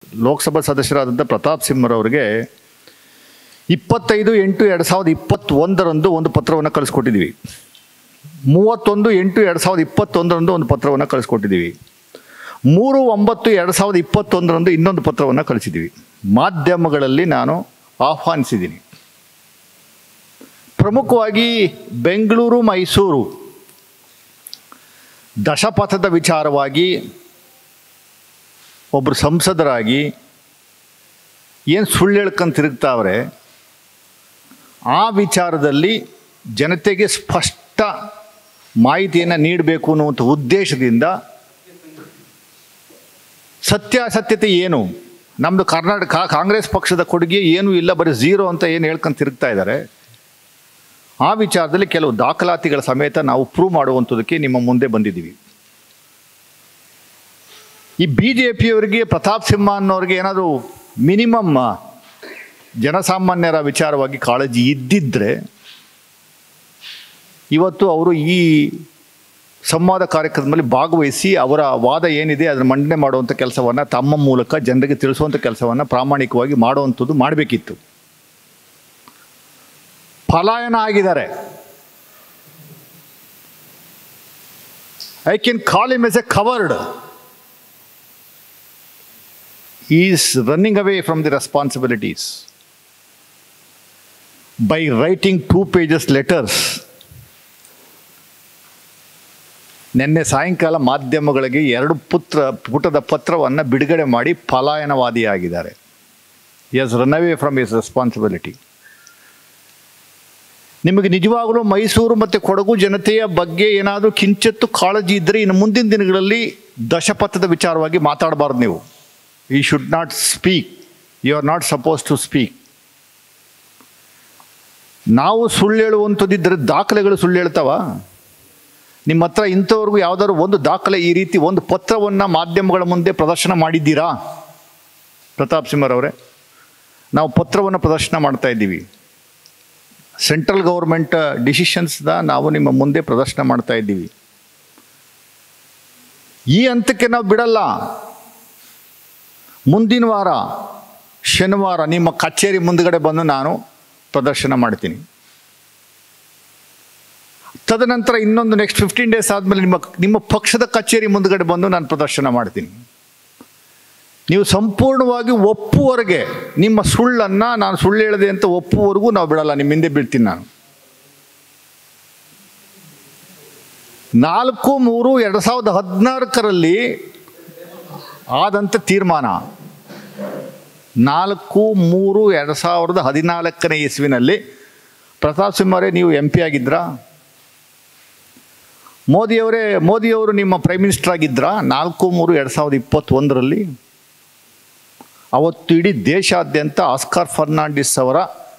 ಲೋಕಸಭಾ ಸದಸ್ಯರಾದಂಥ ಪ್ರತಾಪ್ ಸಿಂಹರವರಿಗೆ ಇಪ್ಪತ್ತೈದು ಎಂಟು ಎರಡು ಸಾವಿರದ ಇಪ್ಪತ್ತೊಂದರಂದು ಒಂದು ಪತ್ರವನ್ನು ಕಳಿಸ್ಕೊಟ್ಟಿದ್ದೀವಿ ಮೂವತ್ತೊಂದು ಎಂಟು ಎರಡು ಸಾವಿರದ ಇಪ್ಪತ್ತೊಂದರಂದು ಒಂದು ಪತ್ರವನ್ನು ಕಳಿಸ್ಕೊಟ್ಟಿದ್ದೀವಿ ಮೂರು ಒಂಬತ್ತು ಎರಡು ಸಾವಿರದ ಇಪ್ಪತ್ತೊಂದರಂದು ಇನ್ನೊಂದು ಪತ್ರವನ್ನು ಕಳಿಸಿದ್ದೀವಿ ಮಾಧ್ಯಮಗಳಲ್ಲಿ ನಾನು ಆಹ್ವಾನಿಸಿದ್ದೀನಿ ಪ್ರಮುಖವಾಗಿ ಬೆಂಗಳೂರು ಮೈಸೂರು ದಶಪಥದ ವಿಚಾರವಾಗಿ ಒಬ್ಬರು ಸಂಸದರಾಗಿ ಏನು ಸುಳ್ಳು ಹೇಳ್ಕೊಂಡು ತಿರುಗ್ತಾವ್ರೆ ಆ ವಿಚಾರದಲ್ಲಿ ಜನತೆಗೆ ಸ್ಪಷ್ಟ ಮಾಹಿತಿಯನ್ನು ನೀಡಬೇಕು ಅನ್ನುವಂಥ ಉದ್ದೇಶದಿಂದ ಸತ್ಯಾಸತ್ಯತೆ ಏನು ನಮ್ಮದು ಕರ್ನಾಟಕ ಕಾಂಗ್ರೆಸ್ ಪಕ್ಷದ ಕೊಡುಗೆ ಏನೂ ಇಲ್ಲ ಬರೀ ಝೀರೋ ಅಂತ ಏನು ಹೇಳ್ಕೊಂಡು ತಿರುಗ್ತಾ ಇದ್ದಾರೆ ಆ ವಿಚಾರದಲ್ಲಿ ಕೆಲವು ದಾಖಲಾತಿಗಳ ಸಮೇತ ನಾವು ಪ್ರೂವ್ ಮಾಡುವಂಥದ್ದಕ್ಕೆ ನಿಮ್ಮ ಮುಂದೆ ಬಂದಿದ್ದೀವಿ ಈ ಬಿ ಜೆ ಪಿಯವರಿಗೆ ಪ್ರತಾಪ್ ಸಿಂಹ ಅನ್ನೋರಿಗೆ ಏನಾದರೂ ಮಿನಿಮಮ್ ಜನಸಾಮಾನ್ಯರ ವಿಚಾರವಾಗಿ ಕಾಳಜಿ ಇದ್ದಿದ್ದರೆ ಇವತ್ತು ಅವರು ಈ ಸಂವಾದ ಕಾರ್ಯಕ್ರಮದಲ್ಲಿ ಭಾಗವಹಿಸಿ ಅವರ ವಾದ ಏನಿದೆ ಅದನ್ನು ಮಂಡನೆ ಮಾಡುವಂಥ ಕೆಲಸವನ್ನು ತಮ್ಮ ಮೂಲಕ ಜನರಿಗೆ ತಿಳಿಸುವಂಥ ಕೆಲಸವನ್ನು ಪ್ರಾಮಾಣಿಕವಾಗಿ ಮಾಡುವಂಥದ್ದು ಮಾಡಬೇಕಿತ್ತು ಪಲಾಯನ ಆಗಿದ್ದಾರೆ I can call him as a coward is running away from the responsibilities by writing two pages letters ನಿನ್ನೆ ಸಾಯಂಕಾಲ ಮಾಧ್ಯಮಗಳಿಗೆ ಎರಡು ಪುತ್ರ ಪುಟದ ಪತ್ರವನ್ನು ಬಿಡುಗಡೆ ಮಾಡಿ ಪಲಾಯನವಾದಿಯಾಗಿದ್ದಾರೆ as run away from his responsibility ನಿಮಗೆ ನಿಜವಾಗಲೂ ಮೈಸೂರು ಮತ್ತು ಕೊಡಗು ಜನತೆಯ ಬಗ್ಗೆ ಏನಾದರೂ ಕಿಂಚಿತ್ತು ಕಾಳಜಿ ಇದ್ದರೆ ಇನ್ನು ಮುಂದಿನ ದಿನಗಳಲ್ಲಿ ದಶಪಥದ ವಿಚಾರವಾಗಿ ಮಾತಾಡಬಾರ್ದು ನೀವು you should not speak you are not suppose to speak ನಾವು ಸುಳ್ಳು ಹೇಳುವಂಥದ್ದಿದ್ದರೆ ದಾಖಲೆಗಳು ಸುಳ್ಳು ಹೇಳ್ತಾವ ನಿಮ್ಮ ಹತ್ರ ಇಂಥವ್ರಿಗೂ ಯಾವುದಾದ್ರು ಒಂದು ದಾಖಲೆ ಈ ರೀತಿ ಒಂದು ಪತ್ರವನ್ನು ಮಾಧ್ಯಮಗಳ ಮುಂದೆ ಪ್ರದರ್ಶನ ಮಾಡಿದ್ದೀರಾ ಪ್ರತಾಪ್ ಸಿಂಹರವರೇ ನಾವು ಪತ್ರವನ್ನು ಪ್ರದರ್ಶನ ಮಾಡ್ತಾ ಇದ್ದೀವಿ ಸೆಂಟ್ರಲ್ ಗೌರ್ಮೆಂಟ್ ಡಿಸಿಷನ್ಸ್ನ ನಾವು ನಿಮ್ಮ ಮುಂದೆ ಪ್ರದರ್ಶನ ಮಾಡ್ತಾ ಇದ್ದೀವಿ ಈ ಹಂತಕ್ಕೆ ನಾವು ಬಿಡಲ್ಲ ಮುಂದಿನ ವಾರ ಶನಿವಾರ ನಿಮ್ಮ ಕಚೇರಿ ಮುಂದುಗಡೆ ಬಂದು ನಾನು ಪ್ರದರ್ಶನ ಮಾಡ್ತೀನಿ ತದನಂತರ ಇನ್ನೊಂದು ನೆಕ್ಸ್ಟ್ ಫಿಫ್ಟೀನ್ ಡೇಸ್ ಆದಮೇಲೆ ನಿಮ್ಮ ನಿಮ್ಮ ಪಕ್ಷದ ಕಚೇರಿ ಮುಂದುಗಡೆ ಬಂದು ನಾನು ಪ್ರದರ್ಶನ ಮಾಡ್ತೀನಿ ನೀವು ಸಂಪೂರ್ಣವಾಗಿ ಒಪ್ಪುವರೆಗೆ ನಿಮ್ಮ ಸುಳ್ಳನ್ನು ನಾನು ಸುಳ್ಳು ಹೇಳಿದೆ ಅಂತ ಒಪ್ಪುವರೆಗೂ ನಾವು ಬಿಡಲ್ಲ ನಿಮ್ಮ ಹಿಂದೆ ಬೀಳ್ತೀನಿ ನಾನು ನಾಲ್ಕು ಮೂರು ಎರಡು ಸಾವಿರದ ಹದಿನಾಲ್ಕರಲ್ಲಿ ಆದಂಥ ತೀರ್ಮಾನ ನಾಲ್ಕು ಮೂರು ಎರಡು ಸಾವಿರದ ಹದಿನಾಲ್ಕನೇ ಇಸ್ವಿನಲ್ಲಿ ಪ್ರತಾಪ್ ಸಿಂಹರೇ ನೀವು ಎಂ ಪಿ ಆಗಿದ್ರಾ ಮೋದಿಯವರೇ ಮೋದಿಯವರು ನಿಮ್ಮ ಪ್ರೈಮ್ ಮಿನಿಸ್ಟರ್ ಆಗಿದ್ರಾ ನಾಲ್ಕು ಮೂರು ಎರಡು ಸಾವಿರದ ಇಪ್ಪತ್ತೊಂದರಲ್ಲಿ ಅವತ್ತು ಇಡೀ ದೇಶಾದ್ಯಂತ ಆಸ್ಕಾರ್ ಫರ್ನಾಂಡಿಸ್ ಅವರ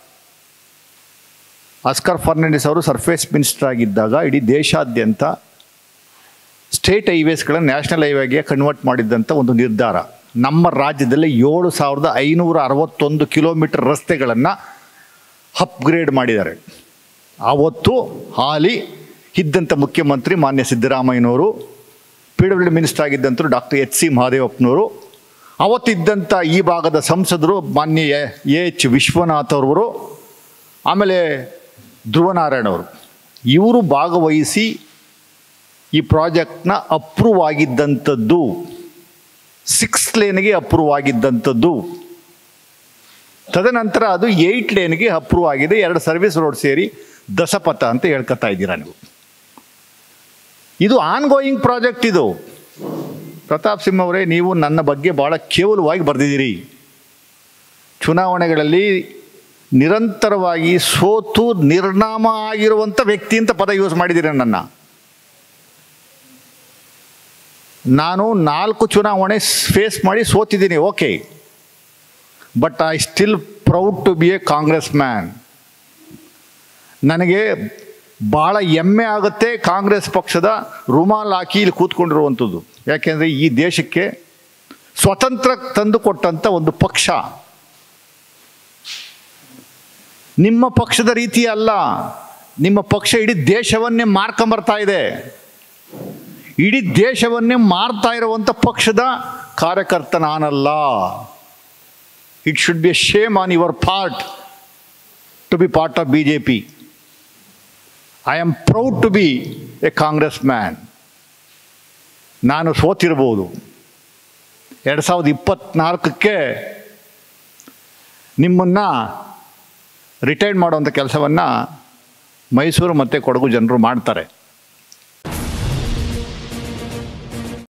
ಆಸ್ಕಾರ್ ಫರ್ನಾಂಡಿಸ್ ಅವರು ಸರ್ಫೇಸ್ ಮಿನಿಸ್ಟರ್ ಆಗಿದ್ದಾಗ ಇಡೀ ದೇಶಾದ್ಯಂತ ಸ್ಟೇಟ್ ಹೈವೇಸ್ಗಳನ್ನು ನ್ಯಾಷನಲ್ ಹೈವೇಗೆ ಕನ್ವರ್ಟ್ ಮಾಡಿದ್ದಂಥ ಒಂದು ನಿರ್ಧಾರ ನಮ್ಮ ರಾಜ್ಯದಲ್ಲಿ ಏಳು ಸಾವಿರದ ಐನೂರ ಅರವತ್ತೊಂದು ಕಿಲೋಮೀಟರ್ ರಸ್ತೆಗಳನ್ನು ಅಪ್ಗ್ರೇಡ್ ಮಾಡಿದ್ದಾರೆ ಆವತ್ತು ಹಾಲಿ ಇದ್ದಂಥ ಮುಖ್ಯಮಂತ್ರಿ ಮಾನ್ಯ ಸಿದ್ದರಾಮಯ್ಯನವರು ಪಿ ಡಬ್ಲ್ಯೂ ಮಿನಿಸ್ಟರ್ ಆಗಿದ್ದಂಥರು ಡಾಕ್ಟರ್ ಎಚ್ ಸಿ ಮಹದೇವಪ್ಪನವರು ಅವತ್ತಿದ್ದಂಥ ಈ ಭಾಗದ ಸಂಸದರು ಮಾನ್ಯ ಎ ಎಚ್ ವಿಶ್ವನಾಥ್ ಅವರು ಆಮೇಲೆ ಧ್ರುವನಾರಾಯಣ ಅವರು ಇವರು ಭಾಗವಹಿಸಿ ಈ ಪ್ರಾಜೆಕ್ಟ್ನ ಅಪ್ರೂವ್ ಆಗಿದ್ದಂಥದ್ದು ಸಿಕ್ಸ್ ಲೇನ್ಗೆ ಅಪ್ರೂವ್ ಆಗಿದ್ದಂಥದ್ದು ತದನಂತರ ಅದು ಏಯ್ಟ್ ಲೇನ್ಗೆ ಅಪ್ರೂವ್ ಆಗಿದೆ ಎರಡು ಸರ್ವಿಸ್ ರೋಡ್ ಸೇರಿ ದಶಪಥ ಅಂತ ಹೇಳ್ಕೊತಾ ಇದ್ದೀರಾ ನೀವು ಇದು ಆನ್ ಗೋಯಿಂಗ್ ಪ್ರಾಜೆಕ್ಟ್ ಇದು ಪ್ರತಾಪ್ ಸಿಂಹ ಅವರೇ ನೀವು ನನ್ನ ಬಗ್ಗೆ ಭಾಳ ಕೇವಲವಾಗಿ ಬರೆದಿದ್ದೀರಿ ಚುನಾವಣೆಗಳಲ್ಲಿ ನಿರಂತರವಾಗಿ ಸೋತು ನಿರ್ನಾಮ ಆಗಿರುವಂಥ ವ್ಯಕ್ತಿ ಅಂತ ಪದ ಯೂಸ್ ಮಾಡಿದ್ದೀರಿ ನನ್ನ ನಾನು ನಾಲ್ಕು ಚುನಾವಣೆ ಫೇಸ್ ಮಾಡಿ ಸೋತಿದ್ದೀನಿ okay but I still proud to be a Congress man ನನಗೆ ಭಾಳ ಹೆಮ್ಮೆ ಆಗುತ್ತೆ ಕಾಂಗ್ರೆಸ್ ಪಕ್ಷದ ರುಮಾಲ್ ಹಾಕಿ ಇಲ್ಲಿ ಕೂತ್ಕೊಂಡಿರುವಂಥದ್ದು ಯಾಕೆಂದರೆ ಈ ದೇಶಕ್ಕೆ ಸ್ವತಂತ್ರ ತಂದು ಕೊಟ್ಟಂಥ ಒಂದು ಪಕ್ಷ ನಿಮ್ಮ ಪಕ್ಷದ ರೀತಿ ಅಲ್ಲ ನಿಮ್ಮ ಪಕ್ಷ ಇಡೀ ದೇಶವನ್ನೇ ಮಾರ್ಕೊಂಬರ್ತಾ ಇದೆ ಇಡೀ ದೇಶವನ್ನೇ ಮಾರ್ತಾ ಇರುವಂಥ ಪಕ್ಷದ ಕಾರ್ಯಕರ್ತ ನಾನಲ್ಲ it should be a shame on your part to be part of B J P I am proud to be a Congress man ನಾನು ಸೋತಿರ್ಬೋದು ಎರಡು ಸಾವಿರದ ಇಪ್ಪತ್ತ್ನಾಲ್ಕಕ್ಕೆ ನಿಮ್ಮನ್ನು ರಿಟೈರ್ಡ್ ಮಾಡುವಂಥ ಕೆಲಸವನ್ನು ಮೈಸೂರು ಮತ್ತು ಕೊಡಗು ಜನರು ಮಾಡ್ತಾರೆ